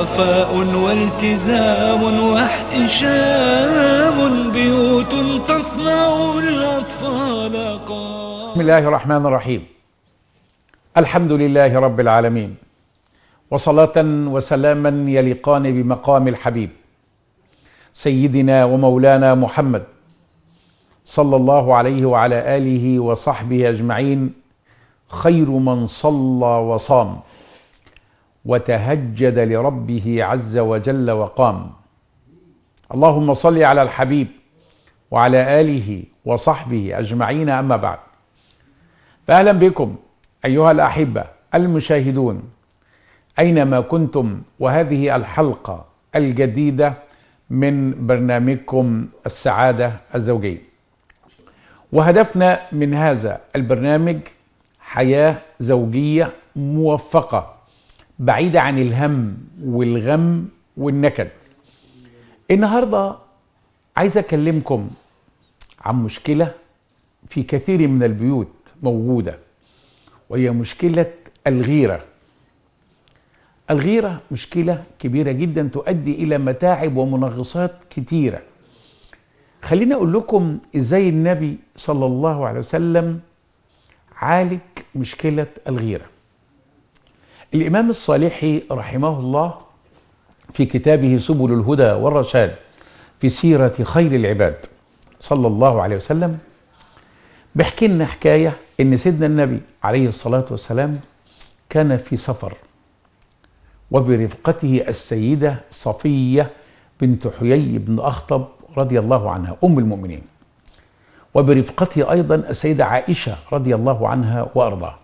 وفاء والتزام واحتشام بيوت تصنع الأطفال قام بسم الله الرحمن الرحيم الحمد لله رب العالمين وصلاة وسلاما يليقان بمقام الحبيب سيدنا ومولانا محمد صلى الله عليه وعلى آله وصحبه أجمعين خير من صلى وصام وتهجد لربه عز وجل وقام اللهم صل على الحبيب وعلى آله وصحبه أجمعين أما بعد فأهلا بكم أيها الأحبة المشاهدون أينما كنتم وهذه الحلقة الجديدة من برنامجكم السعادة الزوجية وهدفنا من هذا البرنامج حياة زوجية موفقة بعيدة عن الهم والغم والنكد النهاردة عايز أكلمكم عن مشكلة في كثير من البيوت موجودة وهي مشكلة الغيرة الغيرة مشكلة كبيرة جدا تؤدي إلى متاعب ومنغصات كتيرة خليني أقول لكم إزاي النبي صلى الله عليه وسلم عالج مشكلة الغيرة الإمام الصالحي رحمه الله في كتابه سبل الهدى والرشاد في سيرة خير العباد صلى الله عليه وسلم بيحكي لنا حكاية إن سيدنا النبي عليه الصلاة والسلام كان في سفر وبرفقته السيدة صفية بنت حيي بن أخطب رضي الله عنها أم المؤمنين وبرفقته أيضا السيدة عائشة رضي الله عنها وأرضاها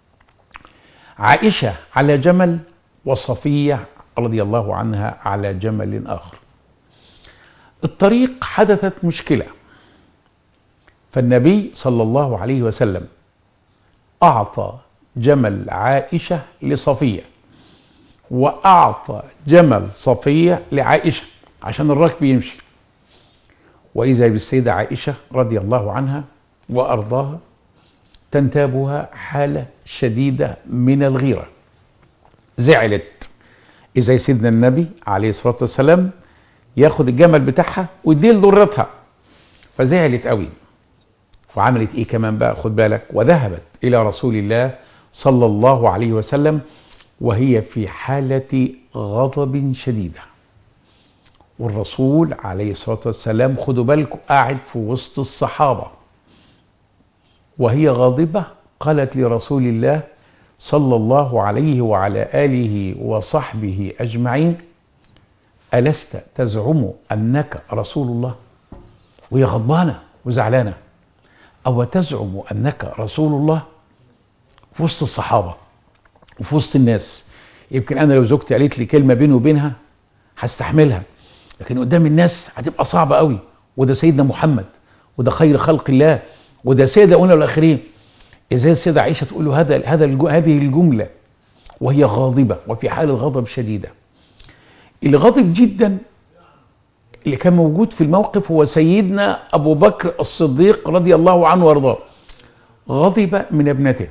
عائشة على جمل وصفية رضي الله عنها على جمل آخر الطريق حدثت مشكلة فالنبي صلى الله عليه وسلم أعطى جمل عائشة لصفية وأعطى جمل صفية لعائشة عشان الركب يمشي وإذا بالسيدة عائشة رضي الله عنها وأرضاها تنتابها حالة شديدة من الغيرة زعلت إذا سيدنا النبي عليه الصلاة والسلام ياخد الجمل بتاعها ويديه لضرتها فزعلت قوي وعملت ايه كمان بقى خد بالك وذهبت الى رسول الله صلى الله عليه وسلم وهي في حالة غضب شديدة والرسول عليه الصلاة والسلام خدوا بالكم قاعد في وسط الصحابة وهي غاضبة قالت لرسول الله صلى الله عليه وعلى آله وصحبه أجمعين ألست تزعم أنك رسول الله وهي غضبانة وزعلانة أو تزعم أنك رسول الله في وسط الصحابة وفي وسط الناس يمكن أنا لو زوجتي قالت لي كلمة بيني وبينها هستحملها لكن قدام الناس هتبقى صعبة قوي وده سيدنا محمد وده خير خلق الله وده سيد أولى الآخرين إزاي السيدة عائشة تقول له هذا هذا هذه الجملة وهي غاضبة وفي حالة غضب شديدة اللي غاضب جدا اللي كان موجود في الموقف هو سيدنا أبو بكر الصديق رضي الله عنه وارضاه غضب من ابنته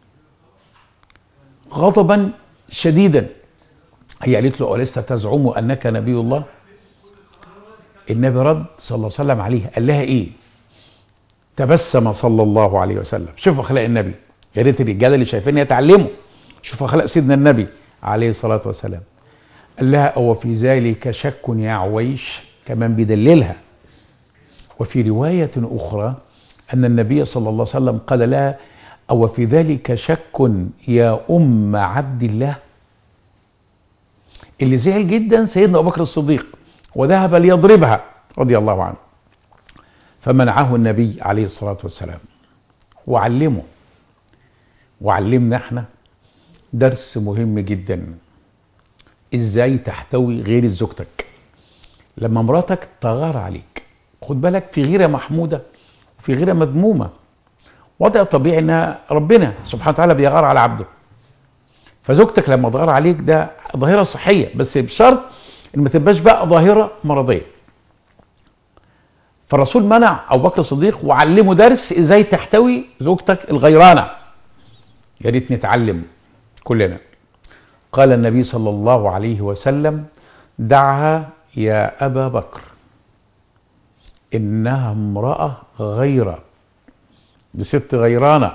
غضبا شديدا هي قالت له ألست تزعم أنك نبي الله النبي رد صلى الله عليه وسلم عليه قال لها إيه تبسم صلى الله عليه وسلم شوفوا أخلاق النبي يا ريت الرجاله اللي شايفين يتعلموا شوفوا أخلاق سيدنا النبي عليه الصلاة والسلام قال لها أو في ذلك شك يا عويش كمان بيدللها وفي رواية أخرى أن النبي صلى الله عليه وسلم قال لها أو في ذلك شك يا أم عبد الله اللي زعل جدا سيدنا أبو بكر الصديق وذهب ليضربها رضي الله عنه فمنعه النبي عليه الصلاة والسلام وعلمه وعلمنا احنا درس مهم جدا ازاي تحتوي غير زوجتك لما مراتك تغار عليك خد بالك في غيرة محمودة وفي غيرة مذمومة وضع طبيعي ان ربنا سبحانه وتعالى بيغار على عبده فزوجتك لما تغار عليك ده ظاهرة صحية بس بشرط ان ما تبقاش بقى ظاهرة مرضية فالرسول منع ابو بكر الصديق وعلمه درس ازاي تحتوي زوجتك الغيرانة يا ريت نتعلم كلنا قال النبي صلى الله عليه وسلم دعها يا أبا بكر إنها امرأة غيرة دي ست غيرانة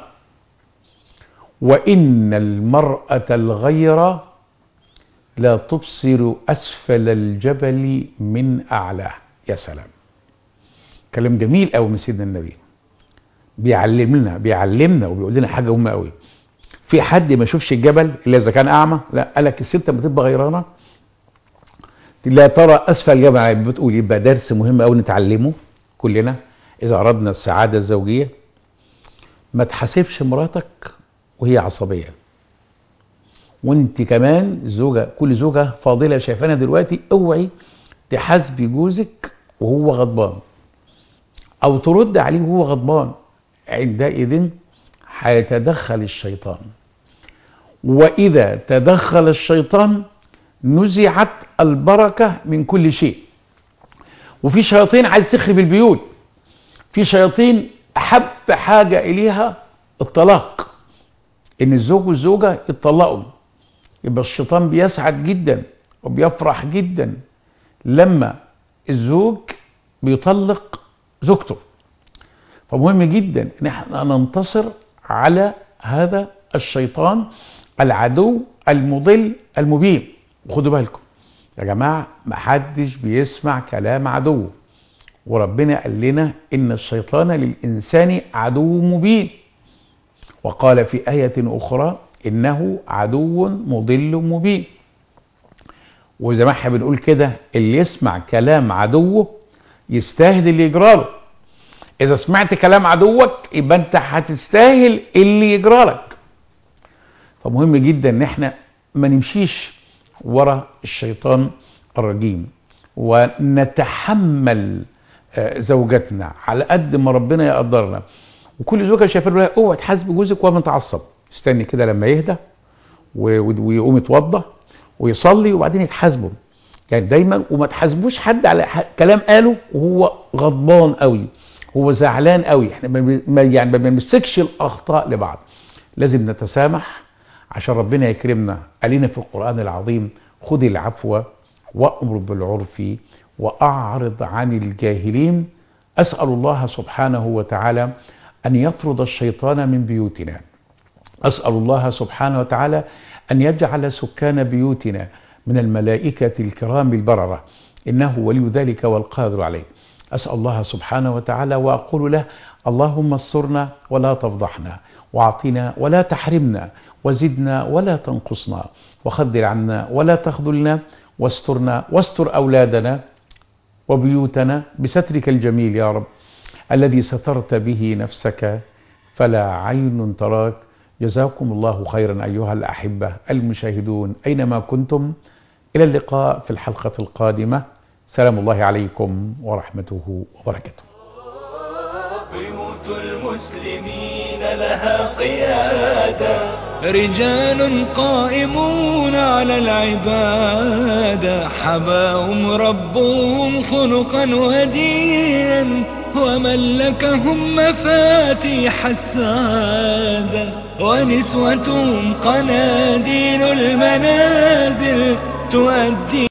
وإن المرأة الغيرة لا تبصر أسفل الجبل من أعلاه يا سلام كلام جميل قوي من سيدنا النبي بيعلمنا بيعلمنا وبيقول لنا حاجه مهمه قوي في حد ما يشوفش الجبل الا اذا كان اعمى لا قال لك الست لما تبقى غيرانه لا ترى اسفل الجبل بتقول يبقى درس مهم قوي نتعلمه كلنا اذا اردنا السعاده الزوجيه ما تحاسبش مراتك وهي عصبيه وانت كمان زوجه كل زوجه فاضله شايفانا دلوقتي اوعي تحاسبي جوزك وهو غضبان او ترد عليه وهو غضبان عندئذ هيتدخل الشيطان واذا تدخل الشيطان نزعت البركه من كل شيء وفي شياطين عايز تخرب البيوت في شياطين احب حاجه اليها الطلاق ان الزوج والزوجه يتطلقوا يبقى الشيطان بيسعد جدا وبيفرح جدا لما الزوج بيطلق زوجته فمهم جدا ان احنا ننتصر على هذا الشيطان العدو المضل المبين وخدوا بالكم يا جماعه محدش بيسمع كلام عدوه وربنا قال لنا ان الشيطان للانسان عدو مبين وقال في ايه اخرى انه عدو مضل مبين وزي ما احنا بنقول كده اللي يسمع كلام عدوه يستاهل اللي يجراله اذا سمعت كلام عدوك يبقى انت هتستاهل اللي يجرالك فمهم جدا ان احنا ما نمشيش ورا الشيطان الرجيم ونتحمل زوجتنا على قد ما ربنا يقدرنا وكل زوجه شايفه له اوعى تحاسبي جوزك وهو متعصب استني كده لما يهدى ويقوم يتوضى ويصلي وبعدين يتحاسبوا يعني دايما وما تحاسبوش حد على كلام قاله وهو غضبان قوي هو زعلان قوي احنا ما يعني ما بنمسكش الاخطاء لبعض لازم نتسامح عشان ربنا يكرمنا قالنا في القران العظيم خذ العفو وامر بالعرف واعرض عن الجاهلين اسال الله سبحانه وتعالى ان يطرد الشيطان من بيوتنا اسال الله سبحانه وتعالى ان يجعل سكان بيوتنا من الملائكه الكرام البرره انه ولي ذلك والقادر عليه أسأل الله سبحانه وتعالى وأقول له اللهم استرنا ولا تفضحنا واعطنا ولا تحرمنا وزدنا ولا تنقصنا وخذل عنا ولا تخذلنا واسترنا واستر أولادنا وبيوتنا بسترك الجميل يا رب الذي سترت به نفسك فلا عين تراك جزاكم الله خيرا أيها الأحبة المشاهدون أينما كنتم إلى اللقاء في الحلقة القادمة سلام الله عليكم ورحمته وبركاته بيوت المسلمين لها قيادة رجال قائمون على العبادة حباهم ربهم خلقا ودينا وملكهم مفاتيح السعادة ونسوة قناديل المنازل تؤدي